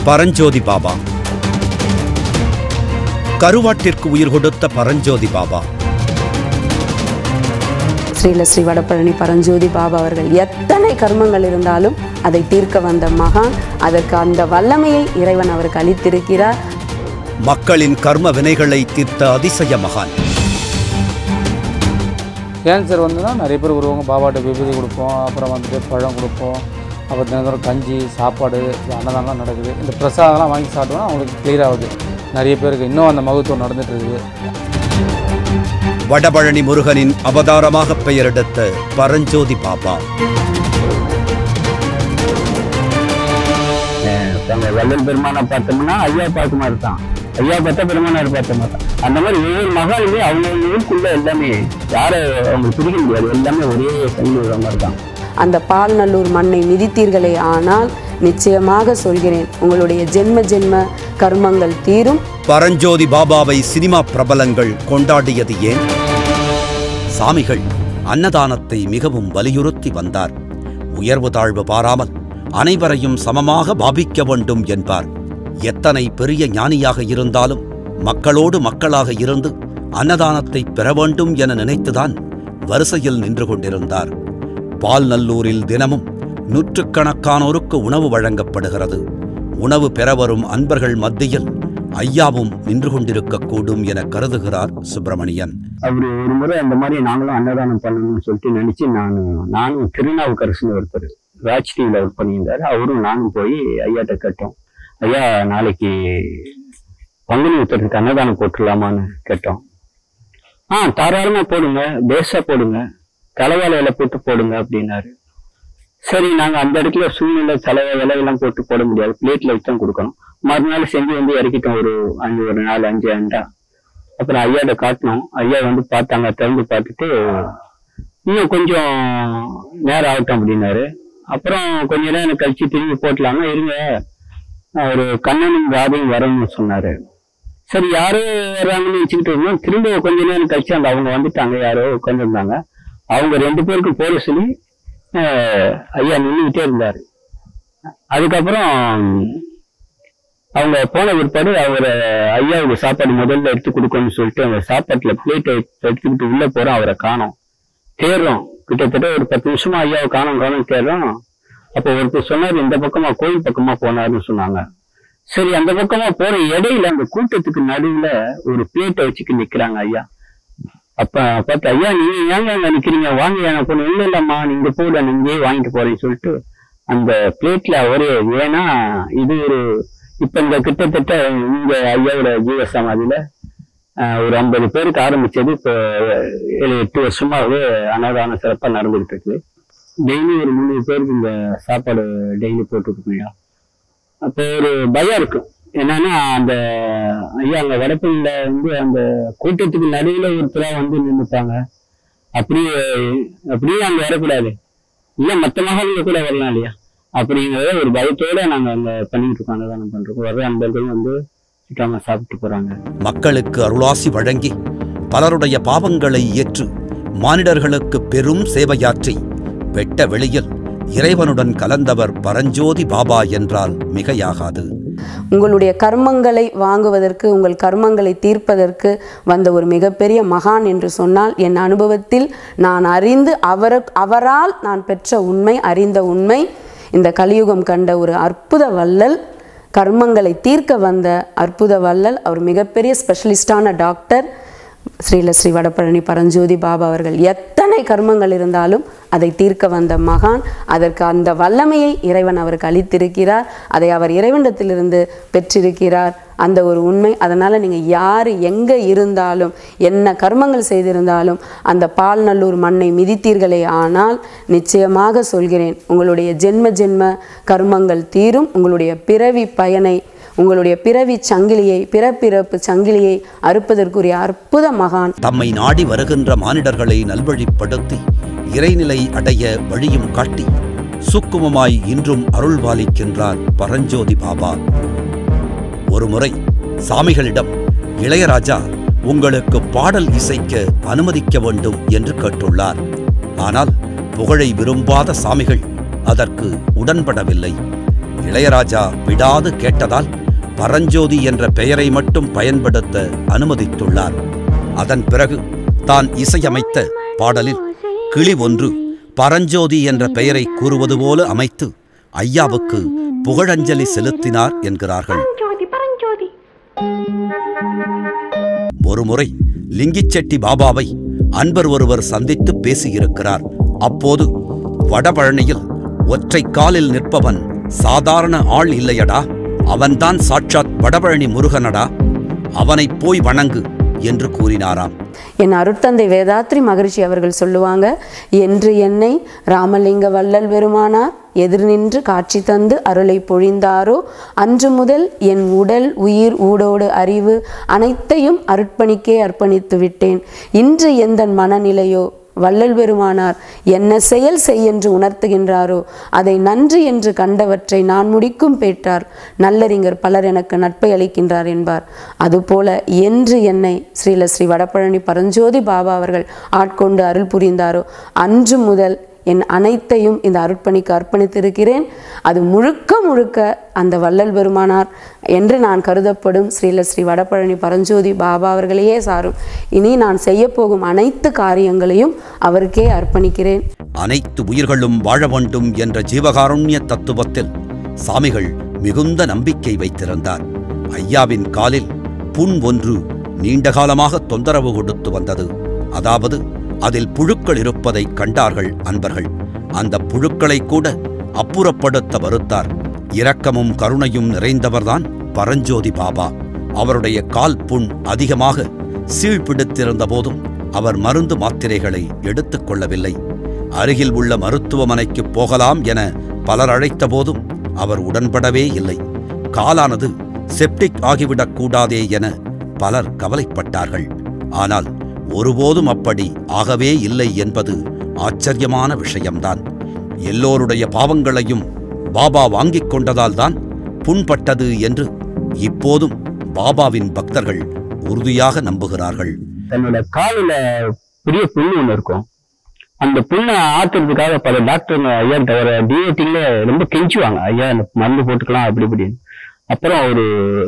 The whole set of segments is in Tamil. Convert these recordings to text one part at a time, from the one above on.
பரஞ்சோதி பாபா கருவாட்டிற்கு உயிர் கொடுத்த பரஞ்சோதி பாபா ஸ்ரீல ஸ்ரீ வடபழனி பரஞ்சோதி பாபா அவர்கள் எத்தனை கர்மங்கள் இருந்தாலும் அதை தீர்க்க வந்த மகான் அதற்கு அந்த வல்லமையை இறைவன் அவருக்கு அளித்திருக்கிறார் மக்களின் கர்ம வினைகளை தீர்த்த அதிசய மகான் கேன்சர் வந்துன்னா நிறைய பேர் வருவாங்க பாபாட்ட விபூதி கொடுப்போம் அப்புறம் வந்துட்டு பழம் கொடுப்போம் அப்புறம் தினந்தோறும் கஞ்சி சாப்பாடு இது அன்னதானம்லாம் நடக்குது இந்த பிரசாதம்லாம் வாங்கி சாப்பிட்டோம்னா அவங்களுக்கு clear ஆகுது நிறைய பேருக்கு இன்னும் அந்த மகத்துவம் நடந்துட்டு இருக்குது வடபழனி முருகனின் அவதாரமாக பெயரெடுத்த பரஞ்சோதி பாபா நம்ம வள்ளல் பெருமானை பார்த்தோம்னா ஐயா பார்த்த மாதிரி தான் ஐயா பார்த்தா பெருமானார் பார்த்த மாதிரி தான் அந்த மாதிரி ஒவ்வொரு மகாலுமே அவங்க ஊருக்குள்ள எல்லாமே யாரை அவங்க பிரிக்க முடியாது எல்லாமே ஒரே கல்வி மாதிரி தான் அந்த பால்நல்லூர் மண்ணை மிதித்தீர்களே ஆனால் நிச்சயமாக சொல்கிறேன் உங்களுடைய ஜென்ம ஜென்ம கர்மங்கள் தீரும் பரஞ்சோதி பாபாவை சினிமா பிரபலங்கள் கொண்டாடியது ஏன் சாமிகள் அன்னதானத்தை மிகவும் வலியுறுத்தி வந்தார் உயர்வு தாழ்வு பாராமல் அனைவரையும் சமமாக பாவிக்க வேண்டும் என்பார் எத்தனை பெரிய ஞானியாக இருந்தாலும் மக்களோடு மக்களாக இருந்து அன்னதானத்தை பெற வேண்டும் என நினைத்துதான் வரிசையில் நின்று கொண்டிருந்தார் பால்நல்லூரில் தினமும் நூற்றுக்கணக்கானோருக்கு உணவு வழங்கப்படுகிறது உணவு பெற வரும் அன்பர்கள் மத்தியில் ஐயாவும் நின்று கொண்டிருக்கக்கூடும் என கருதுகிறார் சுப்பிரமணியன் அவரு ஒரு முறை அந்த மாதிரி நாங்களும் அன்னதானம் பண்ணணும்னு சொல்லிட்டு நினைச்சு நான் நானும் திருநாவுக்கரசுன்னு ஒருத்தர் ராஜ் டிவியில் ஒர்க் பண்ணியிருந்தாரு அவரும் நானும் போய் ஐயாட்ட கேட்டோம் ஐயா நாளைக்கு பங்குனி உத்தரத்துக்கு அன்னதானம் போட்டுடலாமான்னு கேட்டோம் ஆ தாராளமா போடுங்க பேஸா போடுங்க தலைவாழை இலை போட்டு போடுங்க அப்படின்னாரு சரி நாங்க அந்த இடத்துல சூழ்நிலை தலைவை இலையெல்லாம் போட்டு போட முடியாது பிளேட்ல வச்சு தான் கொடுக்கணும் மறுநாள் செஞ்சு வந்து இறக்கிட்டோம் ஒரு அஞ்சு ஒரு நாலு அஞ்சு அண்டா அப்புறம் ஐயாட்ட காட்டினோம் ஐயா வந்து பார்த்தாங்க திறந்து பார்த்துட்டு இன்னும் கொஞ்சம் நேரம் ஆகட்டும் அப்படின்னாரு அப்புறம் கொஞ்ச நேரம் கழிச்சு திரும்பி போட்டலாமா இருங்க ஒரு கண்ணனும் ராதையும் வரணும்னு சொன்னாரு சரி யாரோ வர்றாங்கன்னு வச்சுக்கிட்டு இருந்தோம் திரும்ப கொஞ்ச நேரம் கழிச்சு அந்த அவங்க வந்துட்டாங்க யாரோ உட்காந்துருந்தாங்க அவங்க ரெண்டு பேருக்கும் போட சொல்லி அஹ், ஐயா நின்றுகிட்டே இருந்தாரு அதுக்கப்புறம் அவங்க போன பிற்பாடு அவர் ஐயாவுக்கு சாப்பாடு முதல்ல எடுத்து கொடுக்கணும்னு சொல்லிட்டு அந்த சாப்பாட்டுல பிளேட்டை எடுத்துக்கிட்டு உள்ள போறோம் அவரை காணோம் தேடுறோம் கிட்டத்தட்ட ஒரு பத்து நிமிஷமா ஐயாவை காணோம் காணோம் தேடுறோம் அப்போ ஒருத்தர் சொன்னார் இந்த பக்கமா கோயில் பக்கமா போனாருன்னு சொன்னாங்க சரி அந்த பக்கமா போற இடையில அந்த கூட்டத்துக்கு நடுவுல ஒரு பிளேட்டை வச்சுட்டு நிக்கிறாங்க ஐயா அப்ப பார்த்து ஐயா நீங்க ஏங்க அங்க நிக்கிறீங்க வாங்க எனக்கு ஒண்ணு இல்ல இல்லம்மா நீங்க போட நீங்களே வாங்கிட்டு போறேன்னு சொல்லிட்டு அந்த பிளேட்ல அவரே ஏன்னா இது ஒரு இப்ப இந்த கிட்டத்தட்ட இங்க ஐயாவோட ஜீவ சமாதியில ஆஹ், ஒரு ஐம்பது பேருக்கு ஆரம்பிச்சது இப்போ ஏழு எட்டு வருஷமாவே அன்னதானம் சிறப்பா நடந்துகிட்டு இருக்கு டெய்லி ஒரு முந்நூறு பேருக்கு இந்த சாப்பாடு டெய்லி போட்டுருக்கோம் அப்போ ஒரு பயம் இருக்கும் என்னன்னா அந்த ஐயா அங்க வடப்பள்ளியில வந்து அந்த கூட்டத்துக்கு நடுவுல ஒருத்தரா வந்து நின்றுட்டாங்க அப்படியே அப்படியே அங்க வரக்கூடாது இல்ல மத்த மகான்கள் கூட வரலாம் இல்லையா அப்படிங்கிறத ஒரு பயத்தோட நாங்க அங்க பண்ணிட்டு இருக்கோம் அன்னதானம் பண்றோம் வர அன்பர்கள் வந்து சிக்காம சாப்பிட்டு போறாங்க மக்களுக்கு அருளாசி வழங்கி பலருடைய பாவங்களை ஏற்று மானிடர்களுக்கு பெரும் சேவையாற்றி வெட்ட வெளியில் இறைவனுடன் கலந்தவர் பரஞ்சோதி பாபா என்றால் மிகையாகாது உங்களுடைய கர்மங்களை வாங்குவதற்கு உங்கள் கர்மங்களை தீர்ப்பதற்கு வந்த ஒரு மிகப்பெரிய மகான் என்று சொன்னால் என் அனுபவத்தில் நான் அறிந்து அவர அவரால் நான் பெற்ற உண்மை அறிந்த உண்மை இந்த கலியுகம் கண்ட ஒரு அற்புத வள்ளல் கர்மங்களை தீர்க்க வந்த அற்புத வள்ளல் அவர் மிகப்பெரிய ஸ்பெஷலிஸ்டான டாக்டர் ஸ்ரீல ஸ்ரீ வடபழனி பரஞ்சோதி பாபா அவர்கள் எத்தனை கர்மங்கள் இருந்தாலும் அதை தீர்க்க வந்த மகான் அதற்கு அந்த வல்லமையை இறைவன் அவருக்கு அளித்திருக்கிறார் அதை அவர் இறைவனிடத்திலிருந்து பெற்றிருக்கிறார் அந்த ஒரு உண்மை அதனால் நீங்கள் யார் எங்கே இருந்தாலும் என்ன கர்மங்கள் செய்திருந்தாலும் அந்த பால்நல்லூர் மண்ணை மிதித்தீர்களே ஆனால் நிச்சயமாக சொல்கிறேன் உங்களுடைய ஜென்ம ஜென்ம கர்மங்கள் தீரும் உங்களுடைய பிறவி பயனை உங்களுடைய பிறவி சங்கிலியை பிறப்பிறப்பு சங்கிலியை அறுப்பதற்குரிய அற்புத மகான் தம்மை நாடி வருகின்ற மானிடர்களை நல்வழிப்படுத்தி இறைநிலை அடைய வழியும் காட்டி சுக்குமமாய் இன்றும் அருள்பாலிக்கின்றார் பரஞ்சோதி பாபா ஒருமுறை சாமிகளிடம் இளையராஜா உங்களுக்கு பாடல் இசைக்க அனுமதிக்க வேண்டும் என்று கேட்டுள்ளார் ஆனால் புகழை விரும்பாத சாமிகள் அதற்கு உடன்படவில்லை இளையராஜா விடாது கேட்டதால் பரஞ்சோதி என்ற பெயரை மட்டும் பயன்படுத்த அனுமதித்துள்ளார் அதன் பிறகு தான் இசையமைத்த பாடலில் கிளி ஒன்று பரஞ்சோதி என்ற பெயரை கூறுவது போல அமைத்து ஐயாவுக்கு புகழஞ்சலி செலுத்தினார் என்கிறார்கள் பரஞ்சோதி பரஞ்சோதி ஒருமுறை லிங்கிச்செட்டி பாபாவை அன்பர் ஒருவர் சந்தித்து பேசியிருக்கிறார் அப்போது வடபழனியில் ஒற்றை காலில் நிற்பவன் சாதாரண ஆள் இல்லையடா அவன்தான் சாட்சாத் வடபழனி முருகனடா அவனைப் போய் வணங்கு என்று கூறினாராம் என் அருட்தந்தை வேதாத்ரி மகரிஷி அவர்கள் சொல்லுவாங்க என்று என்னை ராமலிங்க வள்ளல் பெருமானார் எதிர் நின்று காட்சி தந்து அருளை பொழிந்தாரோ அன்று முதல் என் உடல் உயிர் ஊடோடு அறிவு அனைத்தையும் அர்ப்பணிக்கே அர்ப்பணித்து விட்டேன் இன்று எந்த மனநிலையோ வள்ளல் பெருமானார் என்ன செயல் செய் என்று உணர்த்துகின்றாரோ அதை நன்று என்று கண்டவற்றை நான் முடிக்கும் பேட்டார் நல்லறிஞர் பலர் எனக்கு நட்பை அளிக்கின்றார் என்பார் அதுபோல என்று என்னை ஸ்ரீல ஸ்ரீ வடபழனி பரஞ்சோதி பாபா அவர்கள் ஆட்கொண்டு அருள் புரிந்தாரோ அன்று முதல் என் அனைத்தையும் இந்த அர்ப்பணிக்கு அர்ப்பணித்திருக்கிறேன் அது முழுக்க முழுக்க அந்த வள்ளல் பெருமானார் என்று நான் கருதப்படும் ஸ்ரீல ஸ்ரீ வடபழனி பரஞ்சோதி பாபா அவர்களையே சாரும் இனி நான் செய்யப்போகும் அனைத்து காரியங்களையும் அவருக்கே அர்ப்பணிக்கிறேன் அனைத்து உயிர்களும் வாழ வேண்டும் என்ற ஜீவகாருண்ய தத்துவத்தில் சாமிகள் மிகுந்த நம்பிக்கை வைத்திருந்தார் ஐயாவின் காலில் புண் ஒன்று நீண்ட காலமாக தொந்தரவு கொடுத்து வந்தது அதாவது அதில் புழுக்கள் இருப்பதை கண்டார்கள் அன்பர்கள் அந்த புழுக்களை கூட அப்புறப்படுத்த மறுத்தார் இரக்கமும் கருணையும் நிறைந்தவர்தான் பரஞ்சோதி பாபா அவருடைய கால் புண் அதிகமாக சீழ்பிடித்திருந்த போதும் அவர் மருந்து மாத்திரைகளை எடுத்துக் கொள்ளவில்லை அருகில் உள்ள மருத்துவமனைக்கு போகலாம் என பலர் அழைத்த போதும் அவர் உடன்படவே இல்லை காலானது செப்டிக் ஆகிவிடக் கூடாதே என பலர் கவலைப்பட்டார்கள் ஆனால் ஒருபோதும் அப்படி ஆகவே இல்லை என்பது ஆச்சரியமான விஷயம்தான் எல்லோருடைய பாவங்களையும் பாபா வாங்கிக் கொண்டதால்தான் புண்பட்டது என்று இப்போதும் பாபாவின் பக்தர்கள் உறுதியாக நம்புகிறார்கள் தன்னோட காலில பெரிய புண்ணு ஒண்ணு இருக்கும் அந்த புண்ணை ஆத்துறதுக்காக பல டாக்டர் ஐயா தவிர டிஓட்டில ரொம்ப கெஞ்சுவாங்க ஐயா இந்த மருந்து போட்டுக்கலாம் அப்படி இப்படின்னு அப்புறம் ஒரு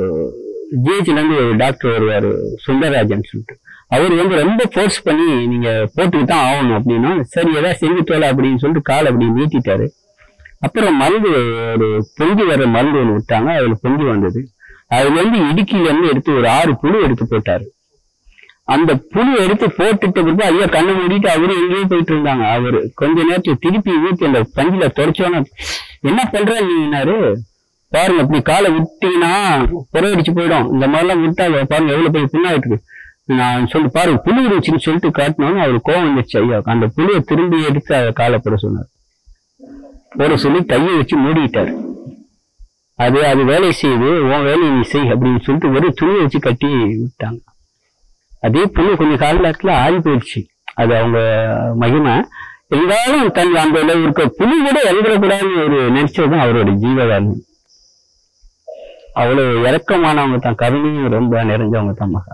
ஜிஹெச்ல இருந்து ஒரு டாக்டர் வருவாரு சுந்தரராஜன் சொல்லிட்டு அவர் வந்து ரொம்ப ஃபோர்ஸ் பண்ணி நீங்க போட்டுக்கிட்டு தான் ஆகணும் அப்படின்னா சரி ஏதாவது செஞ்சு தோல அப்படின்னு சொல்லிட்டு காலை அப்படி நீட்டிட்டாரு அப்புறம் மருந்து ஒரு பொங்கி வர மருந்து ஒன்று விட்டாங்க அதுல பொங்கி வந்தது அதுல இருந்து இடுக்கில இருந்து எடுத்து ஒரு ஆறு புழு எடுத்து போட்டாரு அந்த புழு எடுத்து போட்டுட்டு பிறகு ஐயா கண்ணை மூடிட்டு அவரு எங்கேயோ போயிட்டு இருந்தாங்க அவரு கொஞ்ச நேரத்துக்கு திருப்பி ஊத்தி அந்த பஞ்சில தொடச்சோன்னா என்ன பண்ற நீனாரு பாருங்க இப்படி காலை விட்டீங்கன்னா புறவடிச்சு போயிடும் இந்த மாதிரிலாம் விட்டா பாருங்க எவ்வளவு போய் புண்ணாயிட்டு இருக்கு நான் சொல்லி பாருங்க புழு இருந்துச்சுன்னு சொல்லிட்டு காட்டினோன்னு அவர் கோவம் வந்துச்சு ஐயா அந்த புழுவை திரும்பி எடுத்து அதை காலை போட சொன்னார் போட சொல்லி கையை வச்சு மூடிட்டாரு அது அது வேலை செய்யுது உன் வேலையை நீ செய் அப்படின்னு சொல்லிட்டு ஒரு துணியை வச்சு கட்டி விட்டாங்க அதே புண்ணு கொஞ்சம் காலத்துல ஆறி போயிடுச்சு அது அவங்க மகிமை இருந்தாலும் தன் அந்த அளவு இருக்க புழு கூட எழுதக்கூடாதுன்னு ஒரு நினைச்சதுதான் அவரோட ஜீவகாரணம் அவ்வளவு இறக்கமானவங்க தான் கருணையும் ரொம்ப நிறைஞ்சவங்க தான் மகா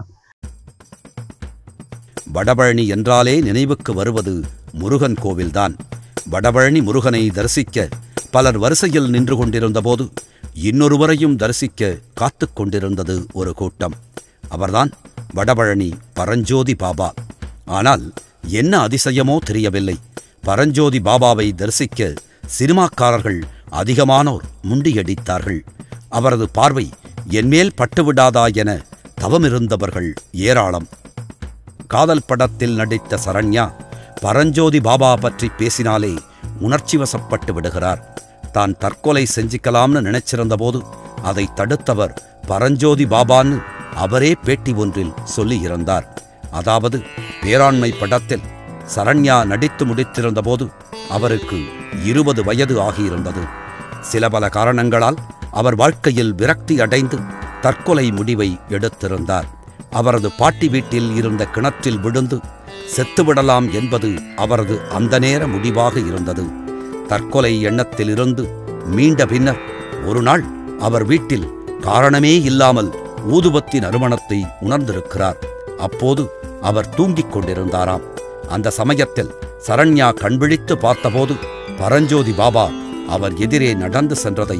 வடபழனி என்றாலே நினைவுக்கு வருவது முருகன் கோவில்தான் வடபழனி முருகனை தரிசிக்க பலர் வரிசையில் நின்று கொண்டிருந்தபோது இன்னொருவரையும் தரிசிக்க காத்துக் கொண்டிருந்தது ஒரு கூட்டம் அவர்தான் வடபழனி பரஞ்சோதி பாபா ஆனால் என்ன அதிசயமோ தெரியவில்லை பரஞ்சோதி பாபாவை தரிசிக்க சினிமாக்காரர்கள் அதிகமானோர் முண்டியடித்தார்கள் அவரது பார்வை என்மேல் பட்டுவிடாதா என தவமிருந்தவர்கள் ஏராளம் காதல் படத்தில் நடித்த சரண்யா பரஞ்சோதி பாபா பற்றி பேசினாலே உணர்ச்சி வசப்பட்டு விடுகிறார் தான் தற்கொலை செஞ்சுக்கலாம்னு நினைச்சிருந்த போது அதை தடுத்தவர் பரஞ்சோதி பாபான்னு அவரே பேட்டி ஒன்றில் சொல்லியிருந்தார் அதாவது பேராண்மை படத்தில் சரண்யா நடித்து முடித்திருந்த போது அவருக்கு இருபது வயது ஆகியிருந்தது சில பல காரணங்களால் அவர் வாழ்க்கையில் விரக்தி அடைந்து தற்கொலை முடிவை எடுத்திருந்தார் அவரது பாட்டி வீட்டில் இருந்த கிணற்றில் விழுந்து செத்துவிடலாம் என்பது அவரது அந்த நேர முடிவாக இருந்தது தற்கொலை எண்ணத்திலிருந்து மீண்ட பின்னர் ஒரு நாள் அவர் வீட்டில் காரணமே இல்லாமல் ஊதுபத்தி நறுமணத்தை உணர்ந்திருக்கிறார் அப்போது அவர் தூங்கிக் கொண்டிருந்தாராம் அந்த சமயத்தில் சரண்யா கண்விழித்து பார்த்தபோது பரஞ்சோதி பாபா அவர் எதிரே நடந்து சென்றதை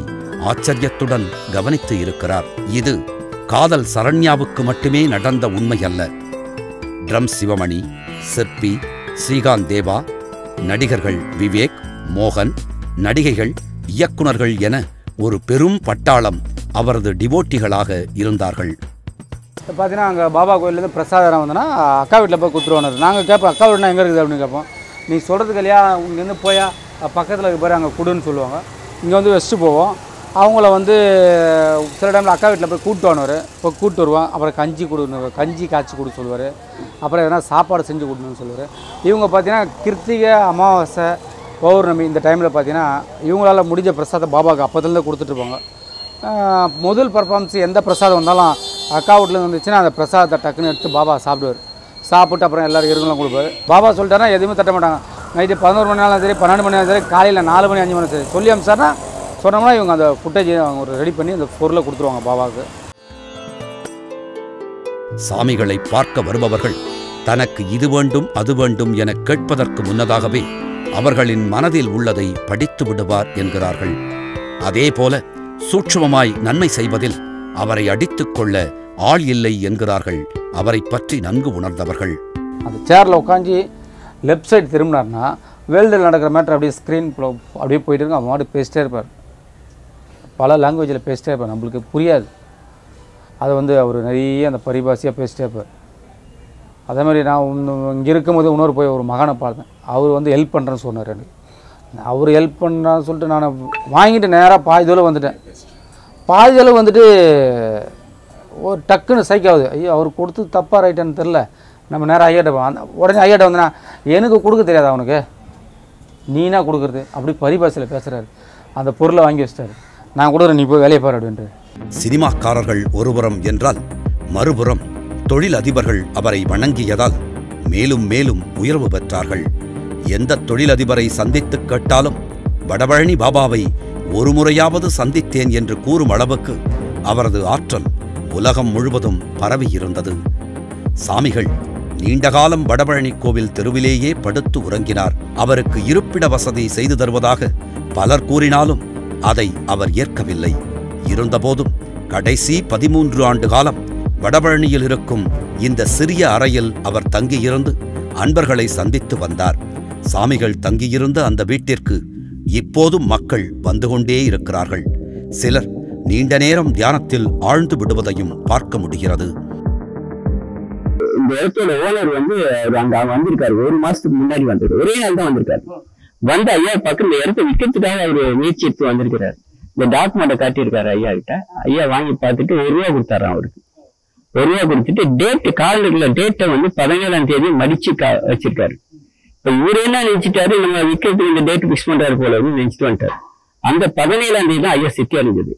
ஆச்சரியத்துடன் கவனித்து இருக்கிறார் இது காதல் சரண்யாவுக்கு மட்டுமே நடந்த உண்மை அல்ல ட்ரம் சிவமணி சிற்பி ஸ்ரீகாந்த் தேவா நடிகர்கள் விவேக் மோகன் நடிகைகள் இயக்குனர்கள் என ஒரு பெரும் பட்டாளம் அவரது டிவோட்டிகளாக இருந்தார்கள் இப்போ பார்த்தீங்கன்னா அங்கே பாபா கோயிலேருந்து பிரசாதம் வந்தோன்னா அக்கா வீட்டில் போய் கொடுத்துருவானு நாங்கள் கேட்போம் அக்கா வீடுனா எங்கே இருக்குது அப்படின்னு கேட்போம் நீ சொல்கிறதுக்கு இல்லையா இங்கேருந்து போயா பக்கத்தில் இருக்க பாரு அங்கே கொடுன்னு சொல்லுவாங்க இங்கே வந்து வச்சுட்டு போவோம் அவங்கள வந்து சில டைமில் அக்கா வீட்டில் போய் கூப்பிட்டு வானுவார் போய் கூப்பிட்டு வருவோம் அப்புறம் கஞ்சி கொடுன்னு கஞ்சி காய்ச்சி கொடுக்க சொல்லுவார் அப்புறம் எதனா சாப்பாடு செஞ்சு கொடுக்கணும்னு சொல்லுவார் இவங்க பார்த்தீங்கன்னா கிருத்திகை அமாவாசை பௌர்ணமி இந்த டைமில் பார்த்தீங்கன்னா இவங்களால முடிஞ்ச பிரசாதம் பாபாவுக்கு அப்போதுலேருந்து கொடுத்துட்ருப்பாங்க ஆஹ் முதல் பர்ஃபார்மன்ஸ் எந்த பிரசாதம் வந்தாலும் அக்கா வீட்டில் வந்துச்சுன்னா அந்த பிரசாதத்தை டக்குன்னு எடுத்து பாபா சாப்பிடுவார் சாப்பிட்டு அப்புறம் எல்லாரும் இருங்களும் கொடுப்பாரு பாபா சொல்லிட்டாருன்னா எதுவுமே தட்ட மாட்டாங்க நைட்டு பதினோரு மணி நேரம் சரி பன்னெண்டு மணி நேரம் சரி காலையில் நாலு மணி அஞ்சு மணி சரி சொல்லி அமிச்சார்னா சொன்னோம்னா இவங்க அந்த ஃபுட்டேஜ் அவங்க ஒரு ரெடி பண்ணி அந்த பொருளை கொடுத்துருவாங்க பாபாவுக்கு சாமிகளை பார்க்க வருபவர்கள் தனக்கு இது வேண்டும் அது வேண்டும் என கேட்பதற்கு முன்னதாகவே அவர்களின் மனதில் உள்ளதை படித்து விடுவார் என்கிறார்கள் அதேபோல சூட்சுமமாய் நன்மை செய்வதில் அவரை அடித்துக் கொள்ள ஆள் இல்லை என்கிறார்கள் அவரை பற்றி நன்கு உணர்ந்தவர்கள் அந்த சேரில் உட்காந்து லெஃப்ட் சைடு திரும்பினார்னா வேர்ல்டில் நடக்கிற மேட்ரு அப்படியே ஸ்க்ரீன் அப்படியே போயிட்டு இருக்கும் அவன் மாட்டு பேசிட்டே இருப்பார் பல லாங்குவேஜில் பேசிட்டே இருப்பார் நம்மளுக்கு புரியாது அதை வந்து அவர் நிறைய அந்த பரிபாஷையாக பேசிட்டே இருப்பார் அதே மாதிரி நான் இங்கே இருக்கும்போது இன்னொரு போய் ஒரு மகனை பார்த்தேன் அவர் வந்து ஹெல்ப் பண்ணுறேன்னு சொன்னார் எனக்கு அவர் ஹெல்ப் பண்ணுறான்னு சொல்லிட்டு நான் வாங்கிட்டு நேராக பாதி தூரம் வந்துட்டேன் பாதி தூரம் வந்துட்டு ஒரு டக்குன்னு சைக் ஆகுது ஐயோ அவர் கொடுத்து தப்பாக ரைட்டான்னு தெரில நம்ம நேராக ஐயாட்ட போ- அந்த உடனே ஐயாட்ட வந்தனா எனக்கு கொடுக்க தெரியாது அவனுக்கு நீனா கொடுக்குறது அப்படி பரிபாஷையில் பேசுகிறாரு அந்த பொருளை வாங்கி வச்சிட்டாரு நான் கொடுக்குறேன் நீ போய் வேலையை பாரு அப்படின்ட்டு சினிமாக்காரர்கள் ஒருபுறம் என்றால் மறுபுறம் தொழில் அதிபர்கள் அவரை வணங்கியதால் மேலும் மேலும் உயர்வு பெற்றார்கள் எந்த தொழிலதிபரை சந்தித்து கேட்டாலும் வடபழனி பாபாவை ஒரு முறையாவது சந்தித்தேன் என்று கூறும் அளவுக்கு அவரது ஆற்றல் உலகம் முழுவதும் பரவியிருந்தது சாமிகள் நீண்டகாலம் வடபழனி கோவில் தெருவிலேயே படுத்து உறங்கினார் அவருக்கு இருப்பிட வசதி செய்து தருவதாக பலர் கூறினாலும் அதை அவர் ஏற்கவில்லை இருந்தபோதும் கடைசி பதிமூன்று ஆண்டு காலம் வடபழனியில் இருக்கும் இந்த சிறிய அறையில் அவர் தங்கியிருந்து அன்பர்களை சந்தித்து வந்தார் சாமிகள் தங்கியிருந்த அந்த வீட்டிற்கு இப்போதும் மக்கள் வந்து கொண்டே இருக்கிறார்கள் சிலர் நீண்ட நேரம் தியானத்தில் ஆழ்ந்து விடுவதையும் பார்க்க முடிகிறது இந்த இடத்தோட ஓனர் வந்து அவர் அங்க வந்திருக்காரு ஒரு மாசத்துக்கு முன்னாடி வந்திருக்காரு ஒரே நாள் தான் வந்திருக்காரு வந்து ஐயா பக்கம் இந்த இடத்த விற்கிறதுக்காக அவரு முயற்சி எடுத்து வந்திருக்கிறாரு இந்த டாக்குமெண்ட்டை காட்டியிருக்காரு ஐயா கிட்ட ஐயா வாங்கி பார்த்துட்டு ஒரு ரூபா கொடுத்தாராம் அவருக்கு ஒரு ரூபா கொடுத்துட்டு டேட் காலண்டர்ல டேட்டை வந்து பதினேழாம் தேதி மடிச்சு கா- வச்சிருக்காரு இப்ப இவரு என்ன நினைச்சிட்டாரு நம்ம விற்கிறதுக்கு இந்த டேட் ஃபிக்ஸ் பண்றாரு போல அப்படின்னு நினைச்சிட்டு வந்துட்டாரு அந்த பதினேழாம் தேதி தான் ஐயா சித்தி அறிஞ்சது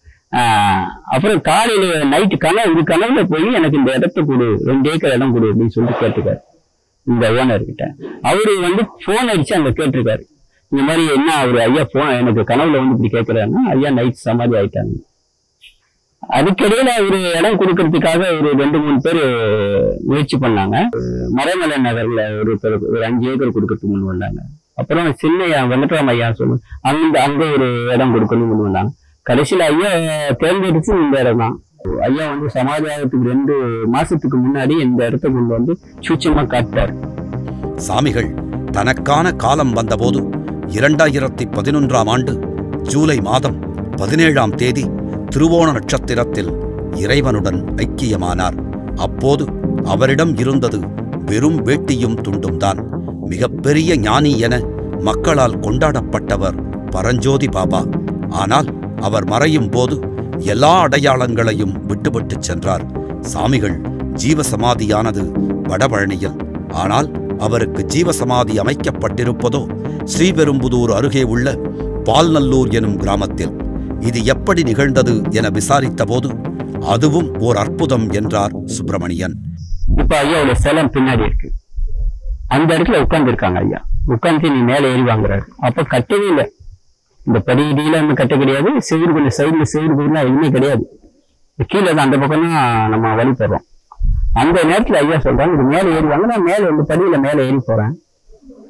ஆஹ் அப்புறம் காலையில நைட்டு கனவு இது கனவுல போய் எனக்கு இந்த இடத்த கொடு ரெண்டு ஏக்கர் இடம் கொடு அப்படின்னு சொல்லிட்டு கேட்டிருக்காரு இந்த ஓனர் கிட்ட அவரு வந்து போன் அடிச்சு அங்க கேட்டிருக்காரு இந்த மாதிரி என்ன அவரு ஐயா போன் எனக்கு கனவுல வந்து இப்படி கேட்கிறாருன்னா ஐயா நைட் சமாதி ஆயிட்டாங்க அதுக்கிடையில அவரு இடம் கொடுக்கறதுக்காக ஒரு ரெண்டு மூணு பேர் முயற்சி பண்ணாங்க மறைமலை நகர்ல ஒரு பேர் ஒரு அஞ்சு ஏக்கர் கொடுக்கறதுக்கு முன் வந்தாங்க அப்புறம் சின்னையா வெங்கட்ராம் ஐயா சொல்லு அங்க அங்க ஒரு இடம் கொடுக்கணும்னு முன் வந்தாங்க கடைசியில ஐயா தேர்ந்தெடுத்து இந்த இடம் தான் ஐயா வந்து சமாதி ஆகிறதுக்கு ரெண்டு மாசத்துக்கு முன்னாடி இந்த இடத்த கொண்டு வந்து சூட்சமா காட்டார் சாமிகள் தனக்கான காலம் வந்தபோது இரண்டாயிரத்தி பதினொன்றாம் ஆண்டு ஜூலை மாதம் பதினேழாம் தேதி திருவோண நட்சத்திரத்தில் இறைவனுடன் ஐக்கியமானார் அப்போது அவரிடம் இருந்தது வெறும் வேட்டியும் துண்டும் தான் மிகப்பெரிய ஞானி என மக்களால் கொண்டாடப்பட்டவர் பரஞ்சோதி பாபா ஆனால் அவர் மறையும் போது எல்லா அடையாளங்களையும் விட்டுவிட்டுச் சென்றார் சாமிகள் ஜீவசமாதியானது வடபழனியில் ஆனால் அவருக்கு ஜீவசமாதி அமைக்கப்பட்டிருப்பதோ ஸ்ரீபெரும்புதூர் அருகே உள்ள பால்நல்லூர் எனும் கிராமத்தில் இது எப்படி நிகழ்ந்தது என விசாரித்தபோது அதுவும் ஓர் அற்புதம் என்றார் சுப்பிரமணியன் இப்ப ஐயாவோட செலம் பின்னாடி இருக்கு அந்த இடத்துல உட்கார்ந்து இருக்காங்க ஐயா உட்கார்ந்து நீ மேல ஏறி வாங்குறாரு அப்ப கட்டவே இல்லை இந்த படிக்கடியில வந்து கட்ட கிடையாது செவுரு கொஞ்சம் சைடுல செவுரு கொஞ்சம் எதுவுமே கிடையாது கீழே தான் அந்த பக்கம் தான் நம்ம வழி போடுறோம் அந்த நேரத்துல ஐயா சொல்றாங்க இது மேல ஏறி வாங்க நான் மேல இந்த படியில மேல ஏறி போறேன்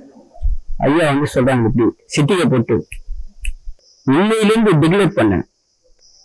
ஐயா வந்து சொல்றாங்க இப்படி சிட்டிகை போட்டு உண்மையிலிருந்து டிக்ளேர் பண்ணேன்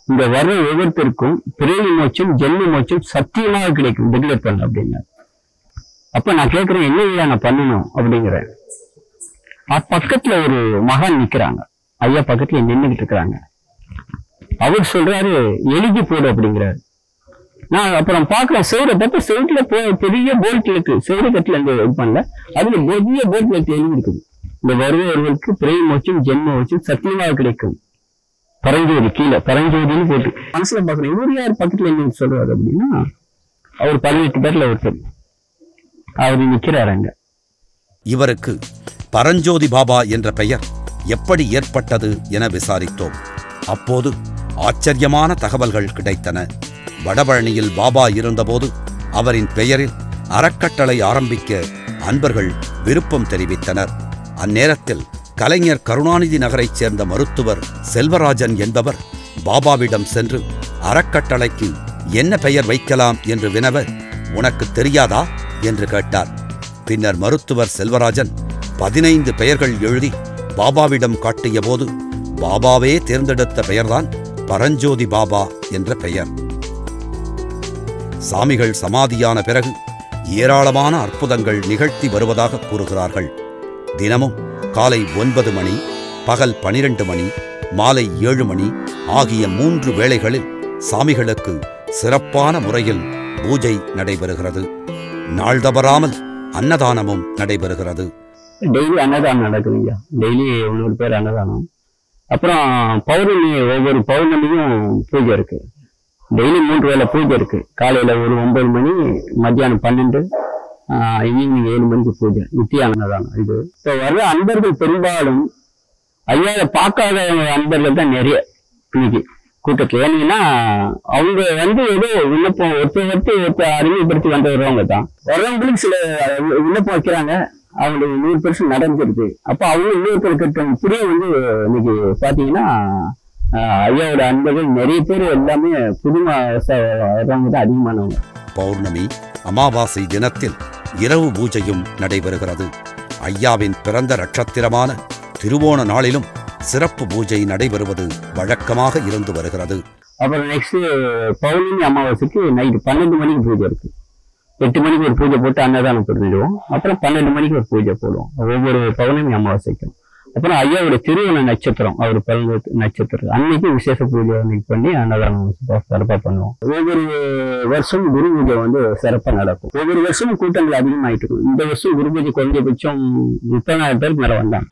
இந்த வர்ற ஒவ்வொருத்தருக்கும் பிறவி மோட்சம் ஜென்ம மோட்சம் சத்தியமாக கிடைக்கும் டிக்ளேர் பண்ண அப்படிங்க அப்ப நான் கேட்கிறேன் என்ன ஐயா நான் பண்ணணும் அப்படிங்கிறேன் அ- பக்கத்துல ஒரு மகான் நிக்கிறாங்க ஐயா பக்கத்துல நின்றுகிட்டு இருக்கிறாங்க அவர் சொல்றாரு எழுதி போடு அப்படிங்கிறாரு நான் அப்புறம் பாக்குறேன் செவரை பார்த்தா செவத்துல போ பெரிய போல்ட் இருக்கு செவரு கட்டில இந்த இது பண்ணல அதுல பெரிய போல்ட் இருக்கு எழுதி இருக்குது இந்த வருபவர்களுக்கு பிறவி மோட்சம் ஜென்ம மோட்சம் சத்தியமாக கிடைக்கும் பரஞ்சோதி கீழே பரஞ்சோதின்னு போட்டு மனசுல பாக்குறேன் இவர் யார் பக்கத்துல என்ன சொல்றாரு அப்படின்னா அவர் பதினெட்டு பேர்ல ஒருத்தர் அவர் நிக்கிறாரு அங்க இவருக்கு பரஞ்சோதி பாபா என்ற பெயர் எப்படி ஏற்பட்டது என விசாரித்தோம் அப்போது ஆச்சரியமான தகவல்கள் கிடைத்தன வடபழனியில் பாபா இருந்தபோது அவரின் பெயரில் அறக்கட்டளை ஆரம்பிக்க அன்பர்கள் விருப்பம் தெரிவித்தனர் அந்நேரத்தில் கலைஞர் கருணாநிதி நகரைச் சேர்ந்த மருத்துவர் செல்வராஜன் என்பவர் பாபாவிடம் சென்று அறக்கட்டளைக்கு என்ன பெயர் வைக்கலாம் என்று வினவ உனக்கு தெரியாதா என்று கேட்டார் பின்னர் மருத்துவர் செல்வராஜன் பதினைந்து பெயர்கள் எழுதி பாபாவிடம் காட்டியபோது பாபாவே தேர்ந்தெடுத்த பெயர்தான் பரஞ்சோதி பாபா என்ற பெயர் சாமிகள் சமாதியான பிறகு ஏராளமான அற்புதங்கள் நிகழ்த்தி வருவதாக கூறுகிறார்கள் தினமும் காலை ஒன்பது மணி பகல் பனிரெண்டு மணி மாலை ஏழு மணி ஆகிய மூன்று வேளைகளில் சாமிகளுக்கு சிறப்பான முறையில் பூஜை நடைபெறுகிறது நாள் தவறாமல் அன்னதானமும் நடைபெறுகிறது டெய்லி அன்னதானம் நடக்குதுங்க டெய்லி முந்நூறு பேர் அன்னதானம் அப்புறம் பௌர்ணமி ஒவ்வொரு பௌர்ணமியும் பூஜை இருக்கு டெய்லி மூன்று வேளை பூஜை இருக்கு காலையில ஒரு ஒன்பது மணி மத்தியானம் பன்னெண்டு ஈவினிங் ஏழு மணிக்கு பூஜை நித்திய அன்னதானம் இது இப்போ வர்ற அன்பர்கள் பெரும்பாலும் ஐயாவை பார்க்காத அன்பர்கள் தான் நிறைய இன்னைக்கு கூட்டத்தில் ஏன்னீங்கன்னா அவங்க வந்து ஏதோ விண்ணப்பம் ஒருத்தர் ஒருத்தர் ஒருத்தர் அறிமுகப்படுத்தி வந்து வர்றவங்க தான் வர்றவங்களுக்கு சில விண்ணப்பம் வைக்கிறாங்க அவங்களுக்கு நூறு பெர்சன்ட் நடந்துருது அப்போ அவங்க இன்னொருத்தர் கட்டம் இப்படியே வந்து இன்னைக்கு பார்த்தீங்கன்னா ஆஹ், ஐயாவோட அன்பர்கள் நிறைய பேர் எல்லாமே புதுமா வர்றவங்க தான் அதிகமானவங்க பௌர்ணமி அமாவாசை தினத்தில் இரவு பூஜையும் நடைபெறுகிறது ஐயாவின் பிறந்த நட்சத்திரமான திருவோண நாளிலும் சிறப்பு பூஜை நடைபெறுவது வழக்கமாக இருந்து வருகிறது அப்புறம் நெக்ஸ்ட் பௌர்ணமி அமாவாசைக்கு நைட்டு பன்னெண்டு மணிக்கு பூஜை இருக்கு எட்டு மணிக்கு ஒரு பூஜை போட்டு அன்னதானம் பண்ணிடுவோம் அப்புறம் பன்னெண்டு மணிக்கு ஒரு பூஜை போடுவோம் ஒவ்வொரு பௌர்ணமி அமாவாசைக்கும் அப்புறம் ஐயாவோட திருவண்ண நட்சத்திரம் அவர் பிறந்த நட்சத்திரம் அன்னைக்கு விசேஷ பூஜை அன்னைக்கு பண்ணி அன்னதானம் சிறப்பாக பண்ணுவோம் ஒவ்வொரு வருஷம் குரு பூஜை வந்து சிறப்பாக நடக்கும் ஒவ்வொரு வருஷமும் கூட்டங்கள் அதிகமாயிட்டு இருக்கும் இந்த வருஷம் குரு பூஜை குறைஞ்சபட்சம் முப்பதாயிரம் பேருக்கு மேல வந்தாங்க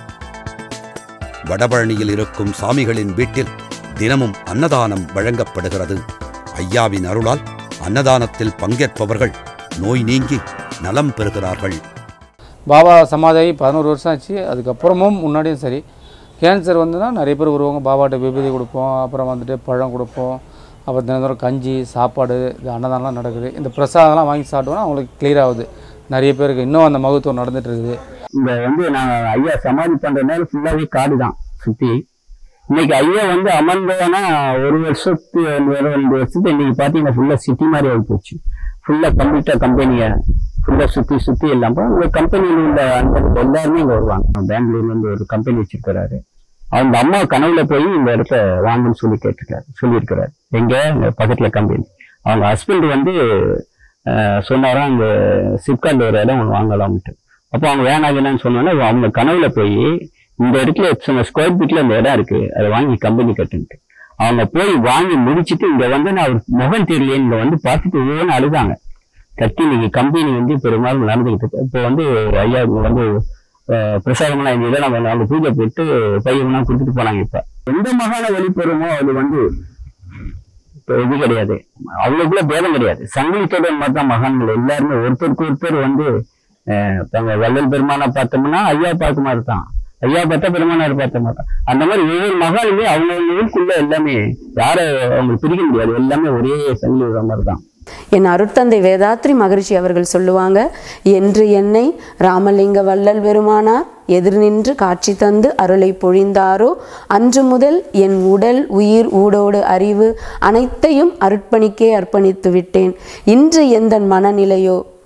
வடபழனியில் இருக்கும் சாமிகளின் வீட்டில் தினமும் அன்னதானம் வழங்கப்படுகிறது ஐயாவின் அருளால் அன்னதானத்தில் பங்கேற்பவர்கள் நோய் நீங்கி நலம் பெறுகிறார்கள் பாபா சமாதியாகி பதினோரு வருஷம் ஆச்சு அதுக்கப்புறமும் முன்னாடியும் சரி கேன்சர் வந்துன்னா நிறைய பேர் வருவாங்க பாபாட்ட விபூதி கொடுப்போம் அப்புறம் வந்துட்டு பழம் கொடுப்போம் அப்புறம் தினந்தோறும் கஞ்சி சாப்பாடு இது அன்னதானம்லாம் நடக்குது இந்த பிரசாதம்லாம் வாங்கி சாப்பிட்டோன்னா அவங்களுக்கு clear ஆகுது நிறைய பேருக்கு இன்னும் அந்த மகத்துவம் நடந்துட்டு இருக்குது இந்த வந்து நான் ஐயா சமாதி பண்ற நேரம் ஃபுல்லாவே காடு தான் சுத்தி இன்னைக்கு ஐயா வந்து அமர்ந்தவனா ஒரு வருஷத்து ஒரு ரெண்டு வருஷத்து இன்னைக்கு பாத்தீங்கன்னா ஃபுல்லா சிட்டி மாதிரி ஆகி போச்சு ஃபுல்லா கம்ப்ளீட்டா கம்பெனிய ஃபுல்லா சுத்தி சுத்தி எல்லாம் இந்த கம்பெனியில் உள்ள அன்பர்கள் எல்லாருமே இங்க வருவாங்க பெங்களூர்ல இருந்து ஒரு கம்பெனி வச்சிருக்கிறாரு அவங்க அம்மா கனவுல போய் இந்த இடத்த வாங்கன்னு சொல்லி கேட்டிருக்காரு சொல்லியிருக்கிறாரு எங்க இங்க பக்கத்துல கம்பெனி அவங்க ஹஸ்பண்ட் வந்து அஹ், சொன்னாராம் அங்க சிப்கார்ட்ல ஒரு இடம் ஒன்று வாங்கலாம்ட்டு அப்போ அவங்க வேணாங்கன்னு சொன்னோன்னே அவங்க கனவுல போய் இந்த இடத்துல சில ஸ்கொயர் ஃபீட்ல இந்த இடம் இருக்கு அதை வாங்கி கம்பெனி கட்டுன்ட்டு அவங்க போய் வாங்கி முடிச்சிட்டு இங்க வந்து நான் அவர் முகம் தெரியல இங்க வந்து பார்த்துட்டு ஒவ்வொன்று அழுதாங்க கட்டி இன்னைக்கு கம்பெனி வந்து பெரும்பாலும் நடந்துகிட்டு இருக்கு இப்போ வந்து ஐயா இங்க வந்து அஹ், பிரசாதமெல்லாம் இந்த இதெல்லாம் வந்து அவங்க பூஜை போட்டு பையன்லாம் கொடுத்துட்டு போனாங்க இப்ப எந்த மகான வெளிப்பெறுமோ அது வந்து இப்ப இது கிடையாது அவங்களுக்குள்ள பேதம் கிடையாது சங்கிலித்தோட மாதிரி தான் மகான்கள் எல்லாருமே ஒருத்தருக்கு ஒருத்தர் வந்து அஹ், தங்க வள்ளல் பெருமானை பார்த்தோம்னா ஐயா பார்த்த மாதிரி தான் ஐயா பார்த்தா பெருமானார் பார்த்த மாதிரி தான் அந்த மாதிரி ஒவ்வொரு மகானுமே அவங்கவுங்களுக்குள்ள எல்லாமே யாரை அவங்களுக்கு பிரிக்க முடியாது எல்லாமே ஒரே சங்கிலி விடுற மாதிரி தான் என் அருட்தந்தை வேதாத்ரி மகரிஷி அவர்கள் சொல்லுவாங்க என்று என்னை ராமலிங்க வள்ளல் பெருமானார் எதிர் நின்று காட்சி தந்து அருளை பொழிந்தாரோ அன்று முதல் என் உடல் உயிர் ஊடோடு அறிவு அனைத்தையும் அர்ப்பணிக்கே அர்ப்பணித்து விட்டேன் இன்று எந்த மனநிலையோ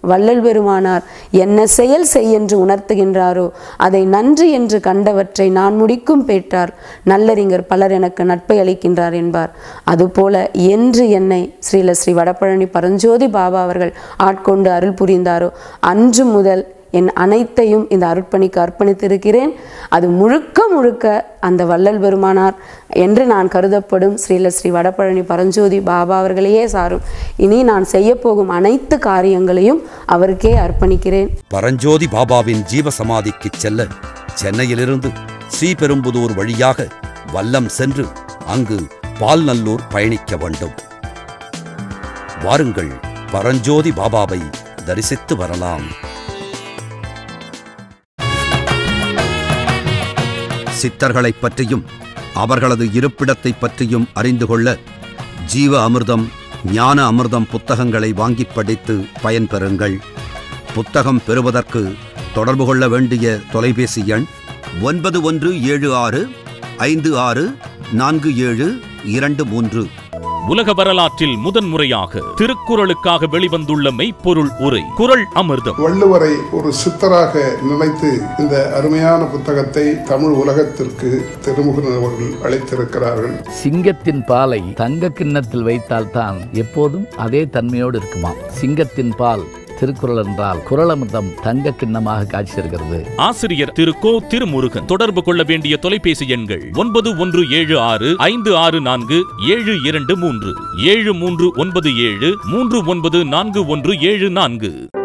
வள்ளல் பெருமானார் என்ன செயல் செய் என்று உணர்த்துகின்றாரோ அதை நன்றி என்று கண்டவற்றை நான் முடிக்கும் பேட்டார் நல்லறிஞர் பலர் எனக்கு நட்பை அளிக்கின்றார் என்பார் அதுபோல என்று என்னை ஸ்ரீல ஸ்ரீ வடபழனி பரஞ்சோதி பாபா அவர்கள் ஆட்கொண்டு அருள் புரிந்தாரோ அன்று முதல் என் அனைத்தையும் இந்த அருட்பணிக்கு அர்ப்பணித்திருக்கிறேன் அது முழுக்க முழுக்க அந்த வள்ளல் பெருமானார் என்று நான் கருதப்படும் ஸ்ரீல ஸ்ரீ வடபழனி பரஞ்சோதி பாபா அவர்களையே சாரும் இனி நான் செய்யப்போகும் அனைத்து காரியங்களையும் அவருக்கே அர்ப்பணிக்கிறேன் பரஞ்சோதி பாபாவின் ஜீவசமாதிக்கு செல்ல சென்னையிலிருந்து ஸ்ரீபெரும்புதூர் வழியாக வல்லம் சென்று அங்கு பால்நல்லூர் பயணிக்க வேண்டும் வாருங்கள் பரஞ்சோதி பாபாவை தரிசித்து வரலாம் சித்தர்களைப் பற்றியும் அவர்களது இருப்பிடத்தைப் பற்றியும் அறிந்து கொள்ள ஜீவ அமிர்தம் ஞான அமிர்தம் புத்தகங்களை வாங்கிப் படித்து பயன்பெறுங்கள் புத்தகம் பெறுவதற்கு தொடர்பு கொள்ள வேண்டிய தொலைபேசி எண் ஒன்பது ஒன்று ஏழு ஆறு ஐந்து ஆறு நான்கு ஏழு இரண்டு மூன்று உலக வரலாற்றில் முதன்முறையாக திருக்குறளுக்காக வெளிவந்துள்ள மெய்ப்பொருள் உரை குறள் அமிர்தம் வள்ளுவரை ஒரு சித்தராக நினைத்து இந்த அருமையான புத்தகத்தை தமிழ் உலகத்திற்கு திருமுகன் அவர்கள் அளித்திருக்கிறார்கள் சிங்கத்தின் பாலை தங்க கிண்ணத்தில் வைத்தால்தான் எப்போதும் அதே தன்மையோடு இருக்குமாம் சிங்கத்தின் பால் திருக்குறள் என்றால் குறளமிர்தம் தங்க கிண்ணமாக காட்சி தருகிறது ஆசிரியர் திரு கோ திருமுருகன் தொடர்பு கொள்ள வேண்டிய தொலைபேசி எண்கள் ஒன்பது ஒன்று ஏழு ஆறு ஐந்து ஆறு நான்கு ஏழு இரண்டு மூன்று ஏழு மூன்று ஒன்பது ஏழு மூன்று ஒன்பது நான்கு ஒன்று ஏழு நான்கு